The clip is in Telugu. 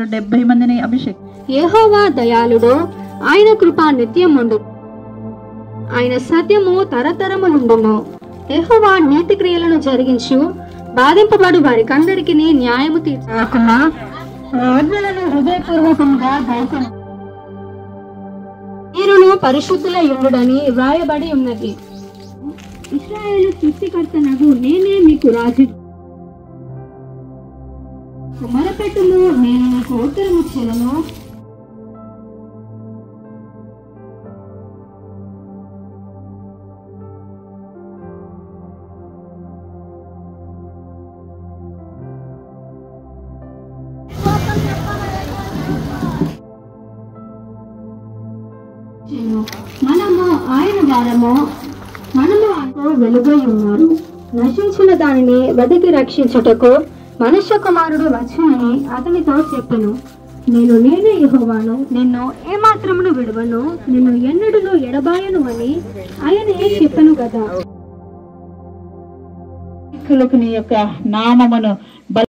డెబ్బై మందిని అభిషేక్ యెహోవా దయాళుడు ఆయన కృప నిత్యముండు ఆయన సత్యము తరతరములుండును యెహోవా నీతి క్రియలను జరిగించు బాధింపబడు వారికందరికి న్యాయము తీర్చకుండా ఆజ్ఞలను హృదయపూర్వకంగా గైకొను మీరును పరిశుద్ధుల యుండుడని వ్రాయబడి ఉన్నది ఇస్రాయేలు సృష్టికర్తనగు నేనే మీకు రాజు మొరపెట్టుము నేను నీకు ఉత్తరము ఇచ్చేదను మనము ఆయన వారము మనము ఆయన వెలుగై ఉన్నారు నశించిన దానిని వెతికి రక్షించుటకు మనుష్య కుమారుడు వచ్చునని అతనితో చెప్పెను నేను నేనే యెహోవాను నిన్ను ఏమాత్రమును విడవను నిన్ను ఎన్నడును ఎడబాయను అని ఆయనే చెప్పెను కదా నీ యొక్క నామమును